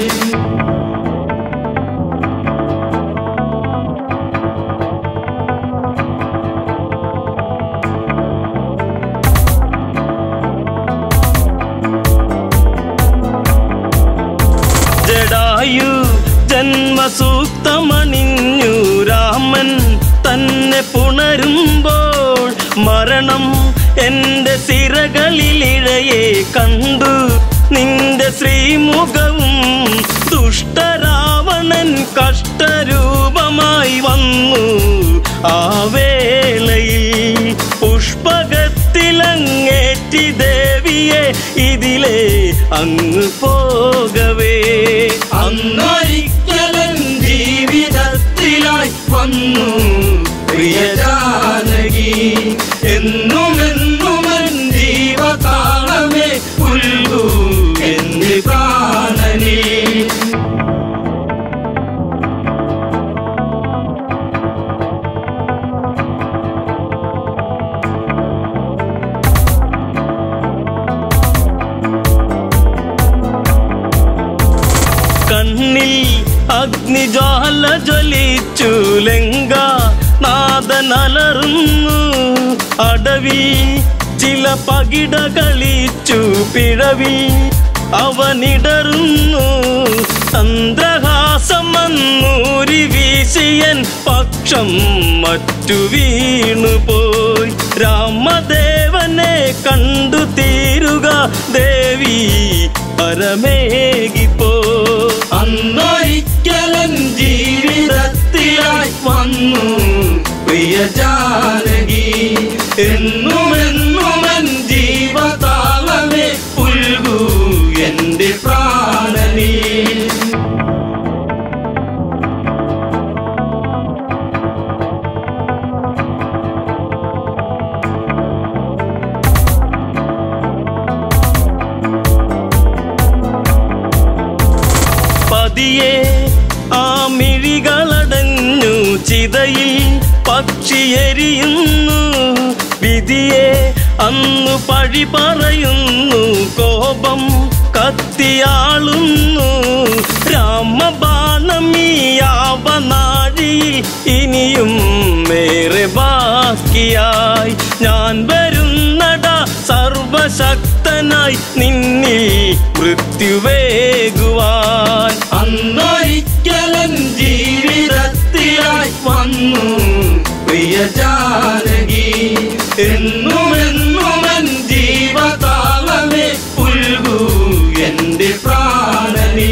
ജഡായു ജന്മസൂക്തമണിഞ്ഞു രാമൻ തന്നെ പുണരുമ്പോൾ മരണം എന്റെ സിരകളിലിഴയെ കണ്ടു നിന്റെ ശ്രീമുഖവും ദുഷ്ടരാവണൻ കഷ്ടരൂപമായി വന്നു ആ വേളയിൽ പുഷ്പകത്തിലങ്ങേറ്റി ദേവിയെ ഇതിലെ അങ്ങ് പോകവേ
അന്നൊരിക്കലൻ ജീവിതത്തിലായി വന്നു പ്രിയ ജാനകി എന്നുമെന്നുമൻ ജീവതാളമേ പുൽകൂ എന്റെ പ്രാണനീ
കണ്ണിൽ അഗ്നിജ്വാല ജ്വലിച്ചു ലങ്ക നാദനലറുന്നു അടവി ചില പകിട കളിച്ചു പിഴവി അവനിടറുന്നു ചന്ദ്രഹാസം വന്നൂരി വീശിയൻ പക്ഷം മറ്റു വീണുപോയി രാമദേവനെ കണ്ടു തീരുക ദേവി പരമേകിപ്പോ
അന്നൊരിക്കലൻ ജീവിതത്തിലായി വന്നു പ്രിയ ജാനകി എന്നുമെന്നുമൻ ജീവതാളമേ പുൽകൂ എന്റെ പ്രാണനീ
പതിയെ ആ മിഴികളടഞ്ഞു ചിതയിൽ പക്ഷിയെരിയുന്നു വിധിയെ അന്നു പഴി പറയുന്നു കോപം കത്തിയാളുന്നു രാമബാണം ഈ യാവനാഴിയിൽ ഇനിയും ഏറെ ബാക്കിയായി ഞാൻ വരുന്നട സർവശക്തനായി നിന്നിൽ മൃത്യുവേകുവാൻ
അന്നൊരിക്കലൻ ജീവിതത്തിലായി വന്നു പ്രിയ ജാനകി എന്നുമെന്നുമൻ ജീവതാളമേ പുൽകൂ എന്റെ പ്രാണനീ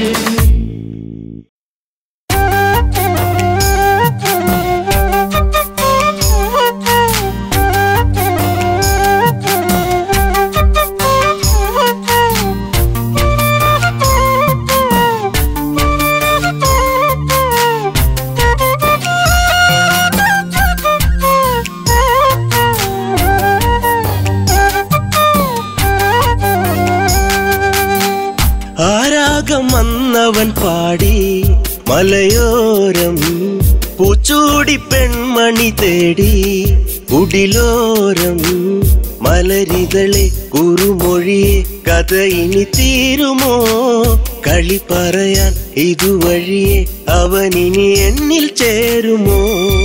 ആരാഗം വന്നവൻ പാടി മലയോരം പൂച്ചൂടി പെൺമണി തേടി കുടിലോരം മലരിതളെ കുറുമൊഴിയെ കഥ ഇനി തീരുമോ കളി പറയാൻ ഇതുവഴിയെ അവനിനി എന്നിൽ ചേരുമോ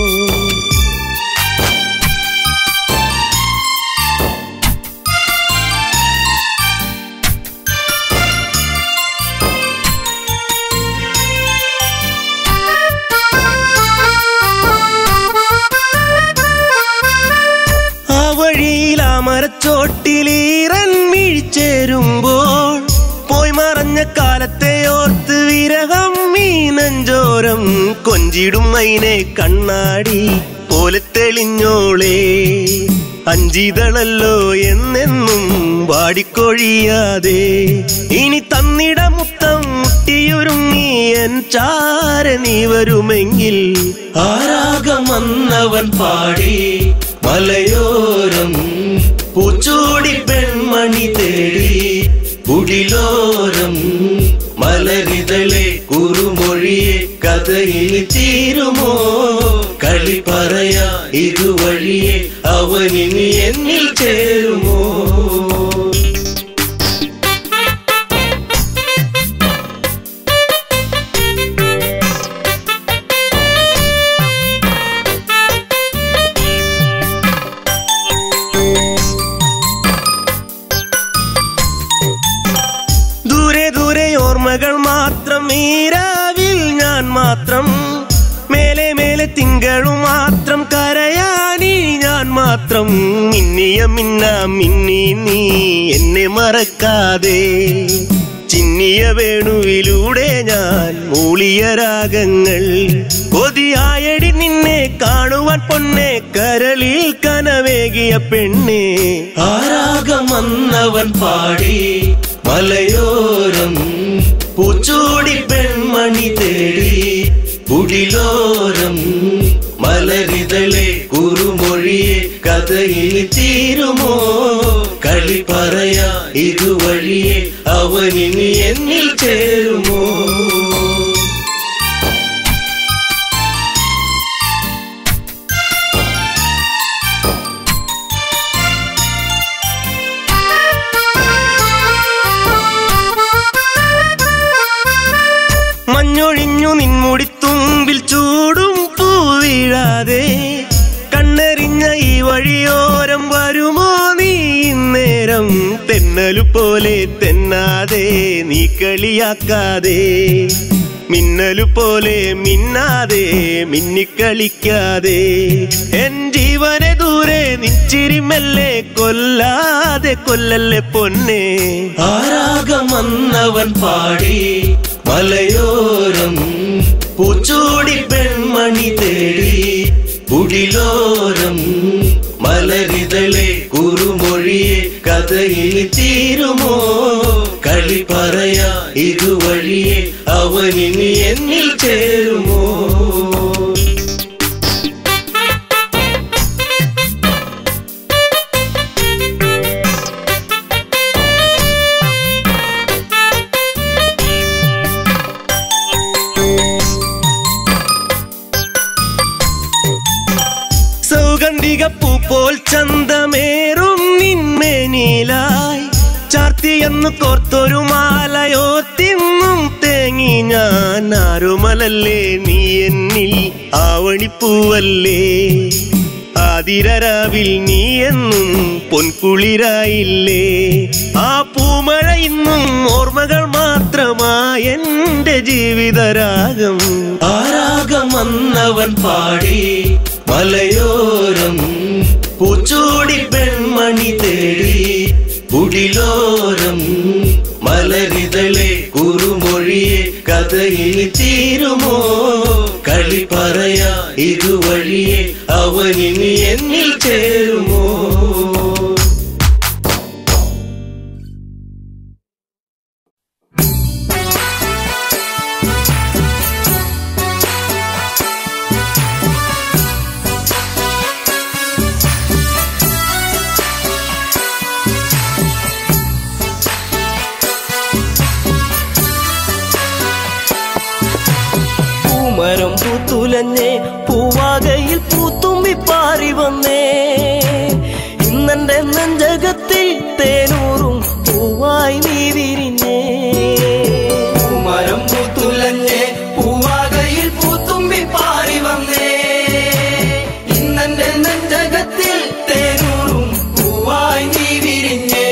ആ വഴിയിൽ ആ മരച്ചോട്ടിലീറൻ മിഴിച്ചേരുമ്പോൾ പോയി മറഞ്ഞ കാലത്തെ ഓർത്ത് വിരഹം ഈ നെഞ്ചോരം കൊഞ്ചിടും മൈനെ കണ്ണാടി പോലെ തെളിഞ്ഞോളേ അഞ്ചിതളല്ലോ എന്നെന്നും
വാടിക്കൊഴിയാതെ ഇനി തന്നിട മുത്തം മുട്ടിയൊരുങ്ങി എൻ ചാര നീ വരുമെങ്കിൽ
ആരാഗമന്നവൻ പാടി മലയോരം പൂച്ചൂടി പെൺമണി തേടി കുടിലോരം മലരിതളെ കുറുമൊഴിയെ കഥയിൽ തീരുമോ കളി പറയാ ഇതുവഴിയെ അവനിനി എന്നിൽ ചേരുമോ
ദൂരെ ദൂരെ ഓർമ്മകൾ മാത്രം ഈരാവിൽ ഞാൻ മാത്രം മേലെ മേലെ തിങ്കളും മാത്രം കരയാനി ഞാൻ മാത്രം മിന്നിയ മിന്ന മിന്നി നീ എന്നെ മറക്കാതെ ചിന്നിയ വേണുവിലൂടെ ഞാൻ മൂളിയ രാഗങ്ങൾ കൊതിയായടി നിന്നെ കാണുവാൻ പൊന്നെ കരളിൽ കനവേകിയ പെണ്ണേ
ആരാഗമന്നവൻ പാടി മലയോരം പൂച്ചൂടി പെൺമണി തേടി കുടിലോരം മലരിതളെ കുറുമൊഴിയെ കഥയിൽ തീരുമോ കളി പറയാ ഇതുവഴിയെ അവനിനി എന്നിൽ ചേരുമോ
മഞ്ഞൊഴിഞ്ഞു നിൻമുടിത്തുമ്പിൽ ചൂടും പൂവിഴാതെ കണ്ണെറിഞ്ഞ ഈ വഴിയോരം വരുമോ നീ ഇന്നേരം തെന്നലു പോലെ തെന്നാതെ നീ കളിയാക്കാതെ മിന്നലു പോലെ മിന്നാതെ മിന്നിക്കളിക്കാതെ എൻ ജീവനെ ദൂരെ നിച്ചിരി മെല്ലെ കൊല്ലാതെ കൊല്ലല്ലേ പൊന്നേ
ആരാഗമന്നവൻ പാടി മലയോരം പൂച്ചൂടി പെൺമണി തേടി കുടിലോരം മലരിതളെ കുറുമൊഴിയെ കഥയിൽ തീരുമോ കളി പറയാ ഇതുവഴിയെ അവനിനി എന്നിൽ ചേരുമോ
സൗഗന്ധിക പൂ പോൽ ചന്തമേറും നിന്മേനിലായി ചാർത്തിയെന്ന് കോർത്തൊരു മാലയോ തിന്നും തേങ്ങി ഞാൻ ആരുമലല്ലേ നീ എന്നിൽ ആവണിപ്പൂവല്ലേ ആതിരരാവിൽ നീ എന്നും പൊൻകുളിരായില്ലേ ആ പൂമഴ ഇന്നും ഓർമ്മകൾ മാത്രമായ എന്റെ ജീവിതരാഗം
ആരാഗമന്നവൻ പാടി മലയോരം പൂച്ചൂടി പെൺമണി തേടി കുടിലോരം മലരിതളെ കുറുമൊഴിയെ കഥയിൽ തീരുമോ കളി പറയാ ഇതുവഴിയെ അവനിനി എന്നിൽ ചേരുമോ
പൂമരം പൂത്തുലഞ്ഞേ പൂവാകയിൽ പൂത്തുമ്പി പാറി വന്നേ ഇന്നെന്റെ നെഞ്ചകത്തിൽ തേനൂറും പൂവായി നീ വിരിഞ്ഞേ
മരം പൂത്തുലഞ്ഞേ പൂവാകയിൽ പൂത്തുമ്പി പാറി വന്നേ ഇന്നെന്റെ നെഞ്ചകത്തിൽ തേനൂറും പൂവായി നീ വിരിഞ്ഞേ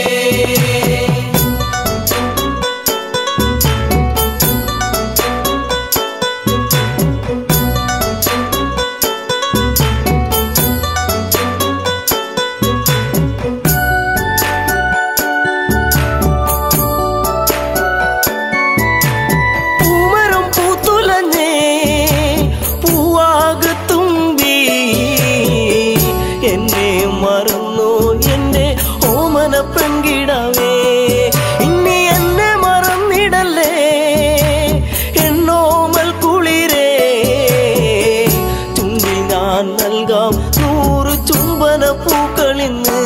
ഞാൻ നൽകാം നൂറ് ചുംബന പൂക്കളിന്ന്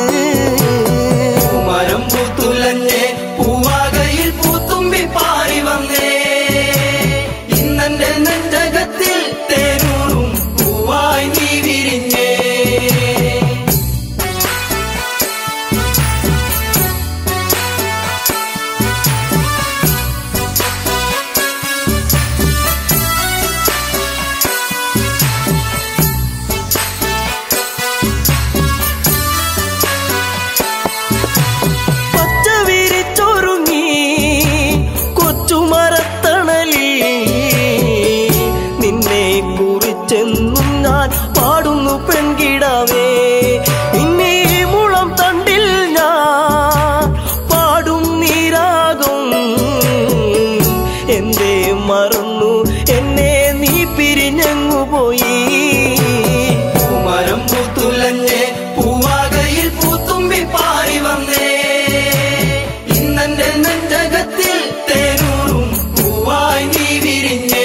മരം പൂത്തുലഞ്ഞേ പൂവാകയിൽ പൂത്തുമ്പി പാറി വന്നേ ഇന്നെന്റെ നെഞ്ചകത്തിൽ തേനൂറും പൂവായി നീ വിരിഞ്ഞേ
പച്ച വിരിച്ചൊരുങ്ങി കൊച്ചുമരത്തണലിൽ നിന്നെ കുറിച്ചെന്നും ഞാൻ പാടുന്നു പെൺകിടാവേ നിന്നെ ഈ മുളം തണ്ടിൽ ഞാൻ പാടും നീരാകും എന്തേ മറന്നു എന്നെ നീ പിരിഞ്ഞങ്ങു പോയി
മരം പൂത്തുലഞ്ഞേ പൂവാകയിൽ പൂത്തുമ്പി പാറി വന്നേ ഇന്നെന്റെ നെഞ്ചകത്തിൽ തേനൂറും പൂവായി നീ വിരിഞ്ഞേ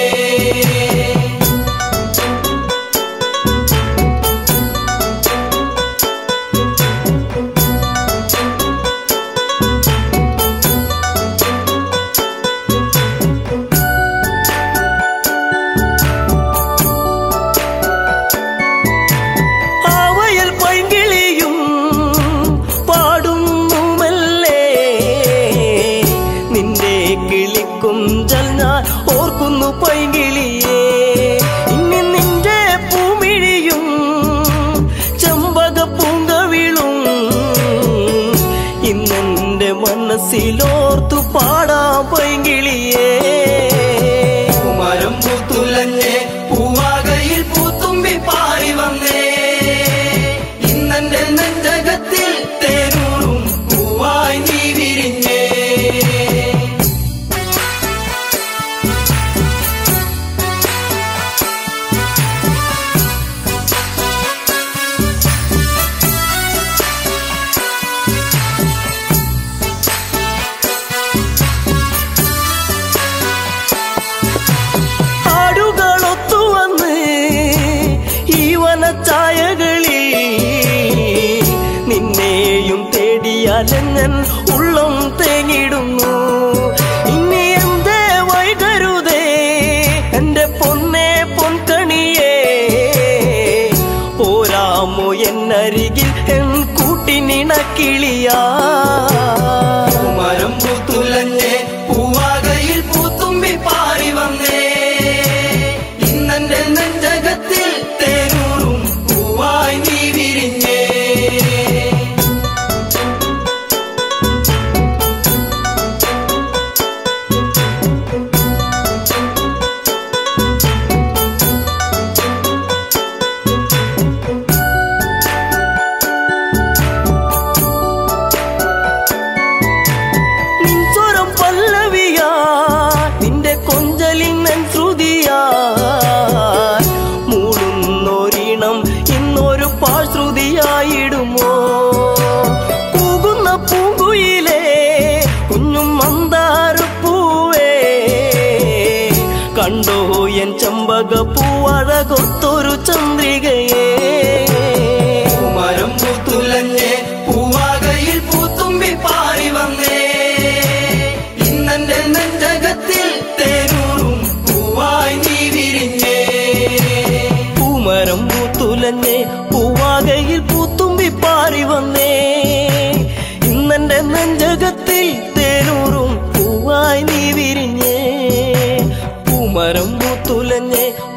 ആവയൽ പൈങ്കിളിയും പാടുന്നുമല്ലേ നിന്റെ കിളിക്കുഞ്ചൽ ഞാൻ ഓർക്കുന്നു പൈങ്കിളിയേ ഇനി നിന്റെ പൂമിഴിയും ചെമ്പക പൂങ്കവിളും ഇന്നെന്റെ മനസ്സിലോർത്തു പാടാം പൈങ്കിളിയേ
മരം പൂത്തുലഞ്ഞേ പൂവാകയിൽ പൂത്തുമ്പി പാറി വന്നേ ഇന്നെന്റെ നെഞ്ചകത്തിൽ തേനൂറും പൂവായി നീ വിരിഞ്ഞേ
ആടുകളൊത്തു വന്ന് ഈ വനച്ചായകളിൽ നിന്നെയും തേടിയാലെങ്ങൻ ഉള്ളം തേങ്ങിടുന്നു ഇനി എന്തേ വൈകരുതേ എന്റെ പൊന്നെ പൊൻകണിയേ പോരാമോ എന്നരികിൽ എൻ കൂട്ടിനിണക്കിളിയാ
മരം പൂത്തുലഞ്ഞേ പൂവാകയിൽ പൂത്തുമ്പി പാറി വന്നേ ഇന്നെന്റെ നെഞ്ചകത്തിൽ തേനൂറും പൂവായി നീ വിരിഞ്ഞേ
നിൻ സ്വരം പല്ലവിയാ നിന്റെ കൊഞ്ചലിൻ ശ്രുതിയാ മൂടുന്നൊരിണം ഇന്നൊരു പാശ്രുതിയായിടുമോ കൂകുന്ന പൂങ്കുയിലേ കുഞ്ഞും മന്ദാരപ്പൂവേ കണ്ടോ എൻ ചമ്പക പൂവഴകൊത്തൊരു ചന്ദ്രികയേ
മരം പൂത്തുലഞ്ഞേ പൂവാകയിൽ പൂത്തുമ്പി പാറി വന്നേ ഇന്നെന്റെ നെഞ്ചകത്തിൽ തേനൂറും പൂവായി നീ വിരിഞ്ഞേ
പൂമരം പൂത്തുലഞ്ഞേ പൂവാകയിൽ പൂത്തുമ്പി പാറി വന്നേ ഇന്നെന്റെ നെഞ്ചകത്തിൽ തേനൂറും പൂവായി നീ വിരിഞ്ഞേ പൂമരം പൂത്തുലഞ്ഞേ